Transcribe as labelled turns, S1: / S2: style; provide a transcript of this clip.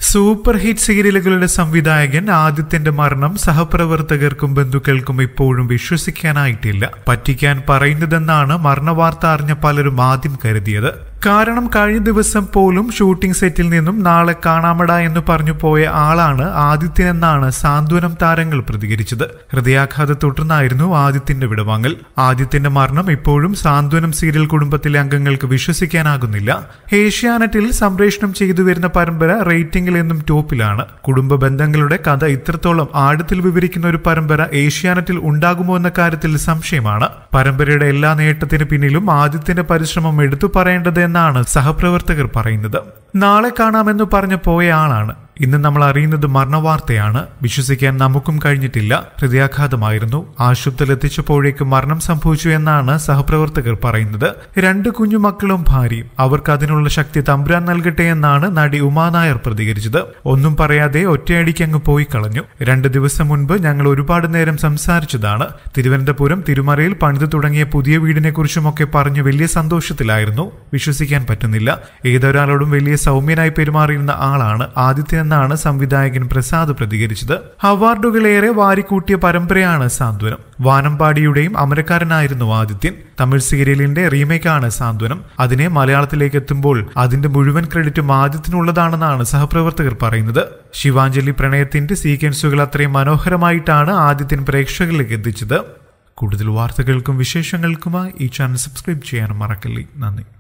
S1: super hit സീരിയലുകളുടെ സംവിധായകൻ ആദിത്യന്റെ മരണം സഹപ്രവർത്തകർക്കും ബന്ധുക്കൾക്കും ഇപ്പോഴും വിശ്വസിക്കാനായിട്ടില്ല പറ്റിക്കാൻ പറയുന്നതെന്നാണ് മരണവാർത്ത അറിഞ്ഞ പലരും ആദ്യം കരുതിയത് കാരണം കഴിഞ്ഞ ദിവസം പോലും ഷൂട്ടിംഗ് സെറ്റിൽ നിന്നും നാളെ കാണാമട എന്ന് പറഞ്ഞു പോയ ആളാണ് ആദിത്യൻ എന്നാണ് സാന്ത്വനം താരങ്ങൾ പ്രതികരിച്ചത് ഹൃദയാഘാതത്തെ തുടർന്നായിരുന്നു ആദിത്യന്റെ വിടവാങ്ങൽ ആദിത്യന്റെ മരണം ഇപ്പോഴും സാന്ത്വനം സീരിയൽ കുടുംബത്തിലെ അംഗങ്ങൾക്ക് വിശ്വസിക്കാനാകുന്നില്ല ഏഷ്യാനെറ്റിൽ സംപ്രേഷണം ചെയ്തു വരുന്ന പരമ്പര റേറ്റിംഗിൽ എന്നും ടോപ്പിലാണ് കുടുംബ ബന്ധങ്ങളുടെ കഥ ഇത്രത്തോളം ആഴത്തിൽ വിവരിക്കുന്ന ഒരു പരമ്പര ഏഷ്യാനെറ്റിൽ ഉണ്ടാകുമോ എന്ന കാര്യത്തിൽ സംശയമാണ് പരമ്പരയുടെ എല്ലാ നേട്ടത്തിന് പിന്നിലും ആദിത്യന്റെ പരിശ്രമം എടുത്തു പറയേണ്ടത് എന്നാണ് സഹപ്രവർത്തകർ പറയുന്നത് നാളെ കാണാമെന്ന് പറഞ്ഞു പോയ ആളാണ് ഇന്ന് നമ്മൾ അറിയുന്നത് മരണവാർത്തയാണ് വിശ്വസിക്കാൻ നമുക്കും കഴിഞ്ഞിട്ടില്ല ഹൃദയാഘാതമായിരുന്നു ആശുപത്രിയിൽ എത്തിച്ചപ്പോഴേക്കും മരണം സംഭവിച്ചു എന്നാണ് സഹപ്രവർത്തകർ പറയുന്നത് രണ്ട് കുഞ്ഞുമക്കളും ഭാര്യയും അവർക്ക് അതിനുള്ള ശക്തി തമ്പുരാൻ നൽകട്ടെ എന്നാണ് നടി ഉമാനായർ പ്രതികരിച്ചത് ഒന്നും പറയാതെ ഒറ്റയടിക്ക് അങ്ങ് പോയി കളഞ്ഞു രണ്ട് ദിവസം മുൻപ് ഞങ്ങൾ ഒരുപാട് നേരം സംസാരിച്ചതാണ് തിരുവനന്തപുരം തിരുമറയിൽ പണിതു തുടങ്ങിയ പുതിയ വീടിനെ കുറിച്ചുമൊക്കെ പറഞ്ഞു വലിയ സന്തോഷത്തിലായിരുന്നു വിശ്വസിക്കാൻ പറ്റുന്നില്ല ഏതൊരാളോടും വലിയ സൗമ്യനായി പെരുമാറിയിരുന്ന ആളാണ് ആദിത്യൻ എന്നാണ് സംവിധായകൻ പ്രസാദ് പ്രതികരിച്ചത് അവാർഡുകളേറെ വാരിക്കൂട്ടിയ പരമ്പരയാണ് സാന്ത്വനം വാനമ്പാടിയുടെയും അമരക്കാരനായിരുന്നു ആദിത്യൻ തമിഴ് സീരിയലിന്റെ റീമേക്കാണ് സാന്ത്വനം അതിനെ മലയാളത്തിലേക്ക് എത്തുമ്പോൾ അതിന്റെ മുഴുവൻ ക്രെഡിറ്റും ആദിത്യനുള്ളതാണെന്നാണ് സഹപ്രവർത്തകർ പറയുന്നത് ശിവാഞ്ജലി പ്രണയത്തിന്റെ സീക്വൻസുകൾ അത്രയും മനോഹരമായിട്ടാണ് ആദിത്യൻ പ്രേക്ഷകരിലേക്ക് എത്തിച്ചത് കൂടുതൽ വാർത്തകൾക്കും വിശേഷങ്ങൾക്കുമായി ഈ ചാനൽ സബ്സ്ക്രൈബ് ചെയ്യാനും മറക്കല്ലേ നന്ദി